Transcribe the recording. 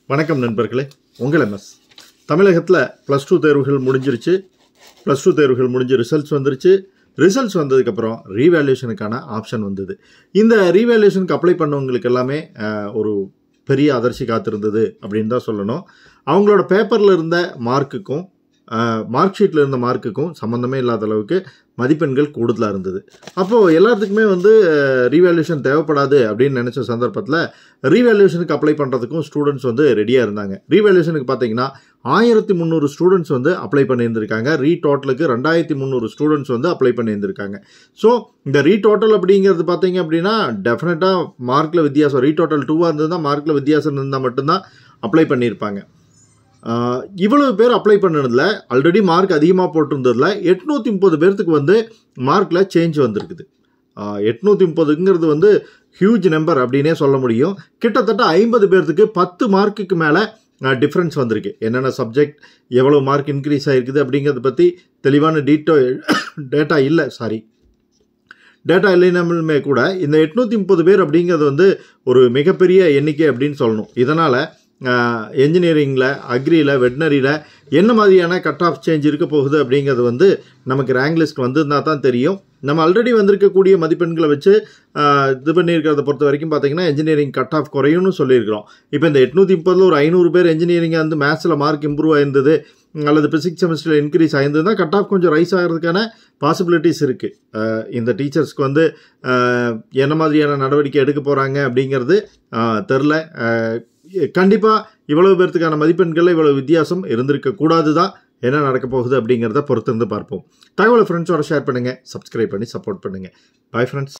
வணக்கம் நண்பர்களே உங்கள் எம்எஸ் தமிழகத்தில் ப்ளஸ் டூ தேர்வுகள் முடிஞ்சிருச்சு ப்ளஸ் டூ தேர்வுகள் முடிஞ்சு ரிசல்ட்ஸ் வந்துருச்சு ரிசல்ட்ஸ் வந்ததுக்கப்புறம் ரீவேல்யூஷனுக்கான ஆப்ஷன் வந்தது இந்த ரீவேல்யூஷனுக்கு அப்ளை பண்ணவங்களுக்கு எல்லாமே அஹ், ஒரு பெரிய அதிர்ச்சி காத்திருந்தது அப்படின்னு தான் சொல்லணும் அவங்களோட பேப்பரில் இருந்த மார்க்குக்கும் மார்க் ஷீட்டில் இருந்த மார்க்குக்கும் சம்மந்தமே இல்லாத அளவுக்கு மதிப்பெண்கள் கூடுதலாக இருந்தது அப்போது எல்லாத்துக்குமே வந்து ரீவேல்யூஷன் தேவைப்படாது அப்படின்னு நினச்ச சந்தர்ப்பத்தில் ரீவேல்யூஷனுக்கு அப்ளை பண்ணுறதுக்கும் ஸ்டூடெண்ட்ஸ் வந்து ரெடியாக இருந்தாங்க ரீவேல்யூஷனுக்கு பார்த்தீங்கன்னா ஆயிரத்தி முந்நூறு ஸ்டூடெண்ட்ஸ் வந்து அப்ளை பண்ணியிருந்திருக்காங்க ரீ டோட்டலுக்கு ரெண்டாயிரத்தி முந்நூறு ஸ்டூடெண்ட்ஸ் வந்து அப்ளை பண்ணியிருந்திருக்காங்க ஸோ இந்த ரீ டோட்டல் அப்படிங்கிறது பார்த்தீங்க அப்படின்னா டெஃபினட்டாக மார்க்கில் வித்தியாசம் ரீ டோட்டல் டூவாக இருந்ததுன்னா மார்க்கில் வித்தியாசம் இருந்தால் மட்டும்தான் அப்ளை பண்ணியிருப்பாங்க ஆஹ் இவ்வளவு பேர் அப்ளை பண்ணதில் ஆல்ரெடி மார்க் அதிகமாக போட்டிருந்ததில் எட்நூற்றி முப்பது பேர்த்துக்கு வந்து மார்க்கில் சேஞ்ச் வந்திருக்குது எட்நூற்றி முப்பதுங்கிறது வந்து ஹியூஜ் நம்பர் அப்படின்னே சொல்ல முடியும் கிட்டத்தட்ட ஐம்பது பேர்த்துக்கு பத்து மார்க்குக்கு மேலே டிஃப்ரென்ஸ் வந்திருக்கு என்னென்ன சப்ஜெக்ட் எவ்வளோ மார்க் இன்க்ரீஸ் ஆகிருக்குது அப்படிங்கிறத பற்றி தெளிவான டீட்டோ டேட்டா இல்லை சாரி டேட்டா இல்லைனாலுமே கூட இந்த எட்நூற்றி முப்பது பேர் அப்படிங்கிறது வந்து ஒரு மிகப்பெரிய எண்ணிக்கை அப்படின்னு சொல்லணும் இதனால் என்ஜினியரிங்கில் அக்ரியில் வெட்டினரியில் என்ன மாதிரியான கட் ஆஃப் சேஞ்ச் இருக்க போகுது அப்படிங்கிறது வந்து நமக்கு ரேங்க் லிஸ்ட் வந்திருந்தால் தான் தெரியும் நம்ம ஆல்ரெடி வந்திருக்கக்கூடிய மதிப்பெண்களை வச்சு ஆஹ், இது பண்ணியிருக்கிறத பொறுத்த வரைக்கும் பார்த்தீங்கன்னா இன்ஜினியரிங் கட் ஆஃப் குறையும்னு சொல்லியிருக்கிறோம் இப்போ இந்த எட்நூற்றி முப்பதில் ஒரு ஐநூறு பேர் இன்ஜினியரிங் வந்து மேத்ஸில் மார்க் இம்ப்ரூவ் ஆயிருந்தது அல்லது பிசிக்ஸ் செமஸ்டரில் இன்க்ரீஸ் ஆயிருந்ததுன்னா கட் ஆஃப் கொஞ்சம் ரைஸ் ஆகிறதுக்கான பாசிபிலிட்டிஸ் இருக்குது இந்த டீச்சர்ஸ்க்கு வந்து ஆஹ், என்ன மாதிரியான நடவடிக்கை எடுக்க போகிறாங்க அப்படிங்கிறது ஆஹ், தெரில கண்டிப்பாக இவ்வளவு பேர்த்துக்கான மதிப்பெண்களில் இவ்வளவு வித்தியாசம் இருந்திருக்க கூடாது தான் என்ன நடக்க போகுது அப்படிங்கிறத பொறுத்திருந்து பார்ப்போம் தகவலை ஃப்ரெண்ட்ஸோட ஷேர் பண்ணுங்கள் சப்ஸ்கிரைப் பண்ணி சப்போர்ட் பண்ணுங்கள் பாய் ஃப்ரெண்ட்ஸ்